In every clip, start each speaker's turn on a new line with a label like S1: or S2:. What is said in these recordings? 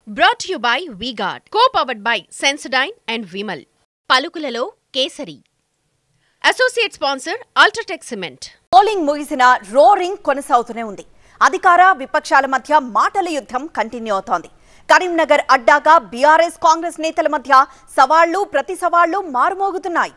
S1: brought you by V-Guard co powered by Sensodyne and Vimal పలుకులలో Kesari associate sponsor UltraTech cement
S2: polling ముగిసిన రోరింగ్ కొనసాగుతూనే ఉంది అధికార విపక్షాల మధ్య మాటల యుద్ధం కంటిన్యూ అవుతోంది కరీంనగర్ అడ్డాగా బీఆర్ఎస్ కాంగ్రెస్ నేతల మధ్య సవాళ్లు ప్రతి సవాళ్లు మారుమోగుతున్నాయి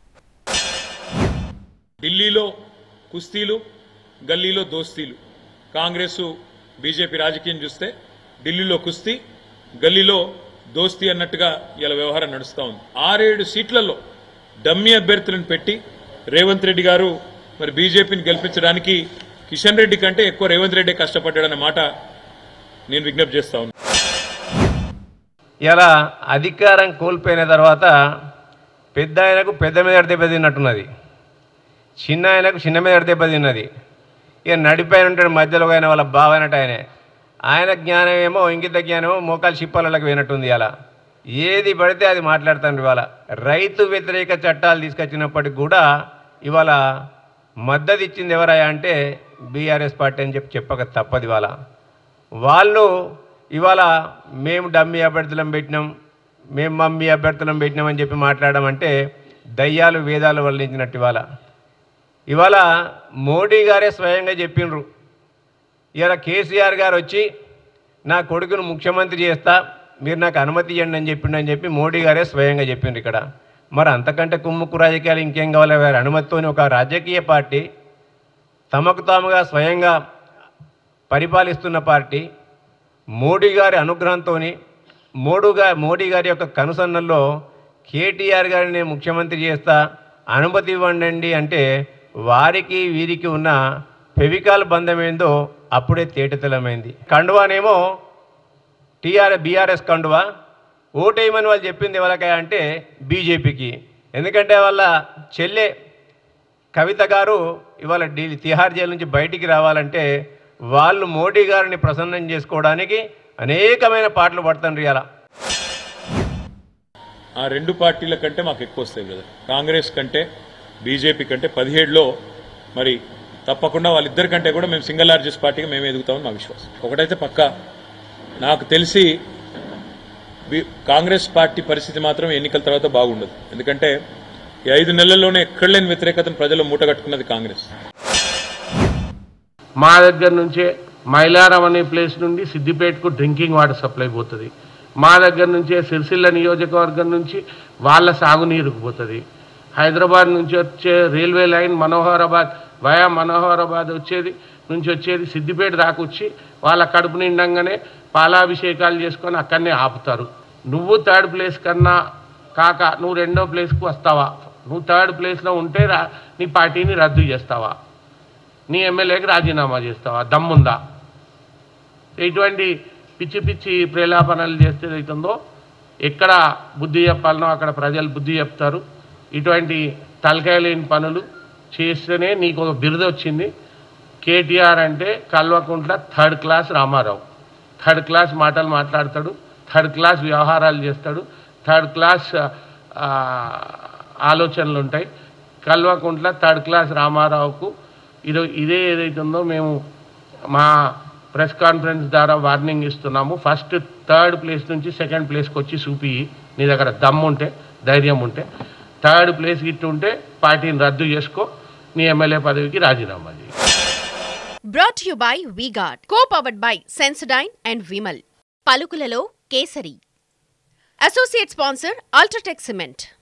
S3: ఢిల్లీలో కుస్తీలు గల్లీలో దోస్తీలు కాంగ్రెస్ బీజేపీ రాజకీయం చూస్తే ఢిల్లీలో కుస్తీ గల్లీలో దోస్తీ అన్నట్టుగా ఇలా వ్యవహారం నడుస్తూ ఉంది ఆరేడు సీట్లలో డమ్మీ అభ్యర్థులను పెట్టి రేవంత్ రెడ్డి గారు మరి బీజేపీని గెలిపించడానికి కిషన్ రెడ్డి కంటే ఎక్కువ రేవంత్ రెడ్డి కష్టపడ్డాడన్న మాట నేను విజ్ఞప్తి చేస్తా ఉన్నాను
S4: ఇలా అధికారం కోల్పోయిన తర్వాత పెద్ద ఆయనకు పెద్ద మీద దెబ్బ తిన్నట్టున్నది చిన్న ఆయనకు చిన్న మీద దెబ్బ తిన్నది ఇక నడిపైన ఉంటాడు మధ్యలో ఆయన వాళ్ళ బావనట ఆయనే ఆయన జ్ఞానం ఏమో ఇంకిత జ్ఞానమో మోకాలు చిప్పాలకు పోయినట్టుంది అలా ఏది పడితే అది మాట్లాడుతాను ఇవాళ రైతు వ్యతిరేక చట్టాలు తీసుకొచ్చినప్పటికి కూడా ఇవాళ మద్దతు ఇచ్చింది ఎవరయ్యా అంటే బీఆర్ఎస్ పార్టీ అని చెప్పి చెప్పక తప్పదు ఇవాళ వాళ్ళు ఇవాళ మేము డమ్మీ అభ్యర్థులను పెట్టినాం మేము మమ్మీ అభ్యర్థులను పెట్టినామని చెప్పి మాట్లాడమంటే దయ్యాలు వేదాలు వల్లించినట్టు ఇవాళ ఇవాళ మోడీ గారే స్వయంగా చెప్పిండ్రు ఇవాళ కేసీఆర్ గారు వచ్చి నా కొడుకును ముఖ్యమంత్రి చేస్తా మీరు నాకు అనుమతి ఇవ్వండి అని చెప్పిండని చెప్పి మోడీ గారే స్వయంగా చెప్పిండ్రు ఇక్కడ మరి అంతకంటే కుమ్ముక్కు రాజకీయాలు ఇంకేం కావాలి వారి అనుమతితోని ఒక రాజకీయ పార్టీ తమకు తాముగా స్వయంగా పరిపాలిస్తున్న పార్టీ మోడీ గారి అనుగ్రహంతో మోడుగా మోడీ గారి యొక్క కనుసన్నల్లో కేటీఆర్ గారిని నేను ముఖ్యమంత్రి చేస్తా అనుమతి ఇవ్వండి అంటే వారికి వీరికి ఉన్న ఫెవికాల్ బంధం ఏందో అప్పుడే తేటతెల్లమైంది కండువానేమో టీఆర్ బీఆర్ఎస్ కండువా ఓటేయమని వాళ్ళు చెప్పింది ఎవరికై అంటే బీజేపీకి ఎందుకంటే వాళ్ళ చెల్లె కవిత గారు ఇవాళ ఢిల్లీ తిహార్ జైలు నుంచి బయటికి రావాలంటే వాళ్ళు మోడీ గారిని ప్రసన్నం చేసుకోవడానికి అనేకమైన పాటలు పడుతుండ్రు ఇలా
S3: ఆ రెండు పార్టీల కంటే మాకు ఎక్కువ వస్తాయి కదా కాంగ్రెస్ కంటే బీజేపీ కంటే పదిహేడులో మరి తప్పకుండా వాళ్ళిద్దరి కంటే కూడా మేము సింగిల్ లార్జెస్ట్ పార్టీగా మేము ఎదుగుతామని మా విశ్వాసం ఒకటైతే పక్కా నాకు తెలిసి బి- కాంగ్రెస్ పార్టీ పరిస్థితి మాత్రం ఎన్నికల తర్వాత బాగుండదు ఎందుకంటే ఈ ఐదు నెలల్లోనే ఎక్కడ లేని వ్యతిరేకతను ప్రజలు మూటగట్టుకున్నది కాంగ్రెస్
S5: మా దగ్గర నుంచే మైలారం అనే ప్లేస్ నుండి సిద్దిపేటకు డ్రింకింగ్ వాటర్ సప్లై పోతుంది మా దగ్గర నుంచే సిరిసిల్ల నియోజకవర్గం నుంచి వాళ్ళ సాగునీరుకు పోతుంది హైదరాబాద్ నుంచి వచ్చే railway line Manoharabad via Manoharabad వచ్చేది నుంచి వచ్చేది సిద్దిపేట దాకా వచ్చి వాళ్ళ కడుపు నిండంగానే పాలాభిషేకాలు చేసుకొని అక్కడనే ఆపుతారు నువ్వు థర్డ్ ప్లేస్ కన్నా కాక నువ్వు రెండో ప్లేస్కి వస్తావా నువ్వు థర్డ్ ప్లేస్లో ఉంటే రా నీ పార్టీని రద్దు చేస్తావా నీ ఎమ్మెల్యేకి రాజీనామా చేస్తావా దమ్ముందా ఇటువంటి పిచ్చి పిచ్చి ప్రేలాపనలు చేస్తే అవుతుందో ఎక్కడ బుద్ధి చెప్పాలనో అక్కడ ప్రజలు బుద్ధి చెప్తారు ఇటువంటి తలకాయ లేని పనులు చేస్తేనే నీకు ఒక బిరుదు వచ్చింది కేటీఆర్ అంటే Kalvakuntla third class Rama Rao third class మాటలు మాట్లాడతాడు థర్డ్ క్లాస్ వ్యవహారాలు చేస్తాడు థర్డ్ క్లాస్ ఆ, ఆలోచనలు ఉంటాయి కల్వకుంట్ల థర్డ్ క్లాస్ రామారావుకు ఇది ఇదే ఏదైతుందో మేము మా ప్రెస్ కాన్ఫరెన్స్ ద్వారా వార్నింగ్ ఇస్తున్నాము ఫస్ట్ థర్డ్ ప్లేస్ నుంచి సెకండ్ ప్లేస్కి వచ్చి చూపి నీ దగ్గర దమ్ము ఉంటే ధైర్యం ఉంటే థర్డ్ ప్లేస్ గిట్టు ఉంటే పార్టీని రద్దు చేసుకో నీ ఎమ్మెల్యే పదవికి రాజీనామా చేయి
S1: brought you by V-Guard co powered by Sensodyne and Vimal పలుకులలో Kesari associate sponsor UltraTech cement